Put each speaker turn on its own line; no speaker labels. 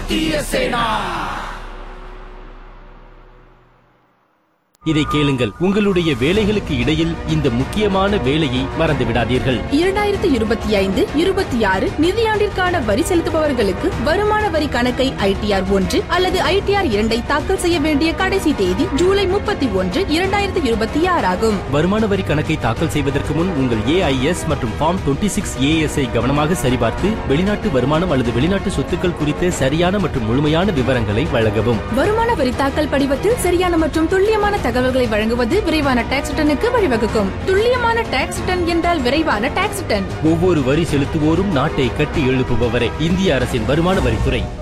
भारतीय सेना
இதை கேளுங்கள் உங்களுடைய வேலைகளுக்கு இடையில் இந்த முக்கியமான வேலையை மறந்து விடாதீர்கள்
இரண்டாயிரத்தி இருபத்தி ஐந்து இருபத்தி ஆறு நிதியாண்டிற்கான வரி செலுத்துபவர்களுக்கு வருமான வரி கணக்கை ஐடிஆர் ஒன்று அல்லது ஐடிஆர் இரண்டை தாக்கல் செய்ய வேண்டிய கடைசி தேதி ஜூலை முப்பத்தி ஒன்று இரண்டாயிரத்தி இருபத்தி ஆறாகும்
வருமான வரி கணக்கை தாக்கல் செய்வதற்கு முன் உங்கள் ஏஐஎஸ் மற்றும் ஃபார்ம் 26 சிக்ஸ் ஏஎஸ் ஐ கவனமாக சரிபார்த்து வெளிநாட்டு வருமானம் அல்லது வெளிநாட்டு சொத்துக்கள் குறித்த சரியான மற்றும் முழுமையான விவரங்களை வழங்கவும்
வருமான வரி தாக்கல் படிவத்தில் சரியான மற்றும் துல்லியமான தகவல்களை வழங்குவது விரைவான டாக்ஸ் ரிட்டனுக்கு வழிவகுக்கும் துல்லியமான டாக்ஸ் ரிட்டன் என்றால் விரைவான டாக்ஸ் ரிட்டன்
ஒவ்வொரு வரி செலுத்துவோரும் நாட்டை கட்டி எழுப்புபவரே இந்திய அரசின் வருமான வரித்துறை